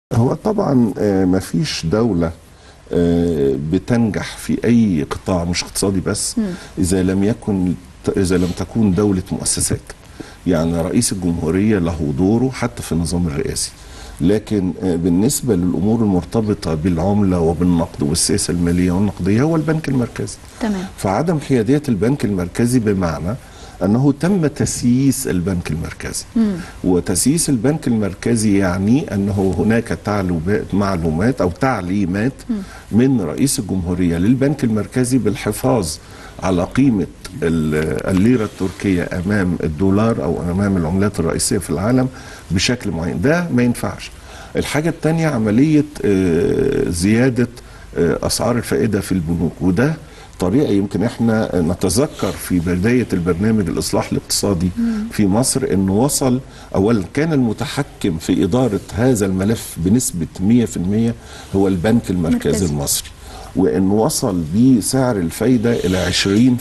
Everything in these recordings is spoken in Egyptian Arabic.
هو طبعا آه، مفيش دولة آه، بتنجح في أي قطاع مش اقتصادي بس إذا لم يكن إذا لم تكون دولة مؤسسات يعني رئيس الجمهورية له دوره حتى في النظام الرئاسي لكن آه، بالنسبة للأمور المرتبطة بالعملة وبالنقد والسياسة المالية والنقدية هو البنك المركزي تمام فعدم حيادية البنك المركزي بمعنى أنه تم تسييس البنك المركزي وتسييس البنك المركزي يعني أنه هناك تعلومات معلومات أو تعليمات من رئيس الجمهورية للبنك المركزي بالحفاظ على قيمة ال- الليرة التركية أمام الدولار أو أمام العملات الرئيسية في العالم بشكل معين ده ما ينفعش الحاجة الثانية عملية آه، زيادة آه، أسعار الفائدة في البنوك وده طريقة يمكن احنا نتذكر في بداية البرنامج الإصلاح الاقتصادي في مصر انه وصل اولا كان المتحكم في إدارة هذا الملف بنسبة 100% هو البنك المركزي مركزي. المصري وانه وصل بسعر الفايدة الى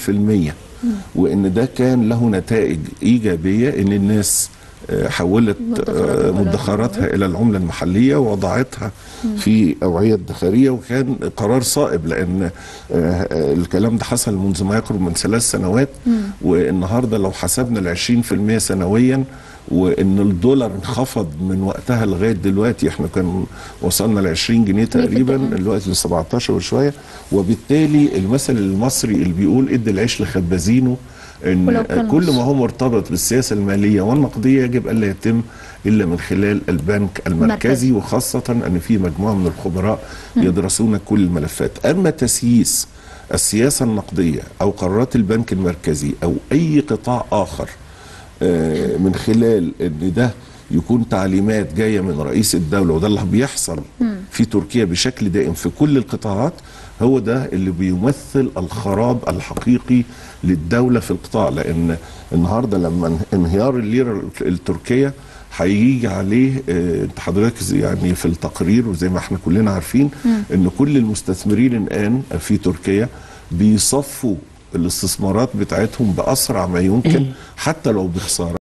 20% وان ده كان له نتائج ايجابية ان الناس آه، حولت مدخرات آه، الدولار. مدخراتها الى العمله المحليه ووضعتها في اوعيه ادخاريه وكان قرار صائب لان آه، آه، الكلام ده حصل منذ ما يقرب من ثلاث سنوات والنهارده لو حسبنا ال 20% سنويا وان الدولار انخفض من وقتها لغايه دلوقتي احنا كان وصلنا ل 20 جنيه تقريبا الدقيقة. دلوقتي ل 17 وشويه وبالتالي المثل المصري اللي بيقول ادي العيش لخبازينه ان ولو كان كل نص. ما هو مرتبط بالسياسه الماليه والنقديه يجب الا يتم الا من خلال البنك المركزي وخاصه ان في مجموعه من الخبراء يدرسون كل الملفات اما تسييس السياسه النقديه او قرارات البنك المركزي او اي قطاع اخر آه، من خلال ان ده يكون تعليمات جايه من رئيس الدوله وده اللي بيحصل في تركيا بشكل دائم في كل القطاعات هو ده اللي بيمثل الخراب الحقيقي للدوله في القطاع لان النهارده لما انهيار الليره التركيه هيجي عليه آه، انت حضرتك يعني في التقرير وزي ما احنا كلنا عارفين ان كل المستثمرين الان في تركيا بيصفوا الاستثمارات بتاعتهم باسرع ما يمكن حتى لو بخساره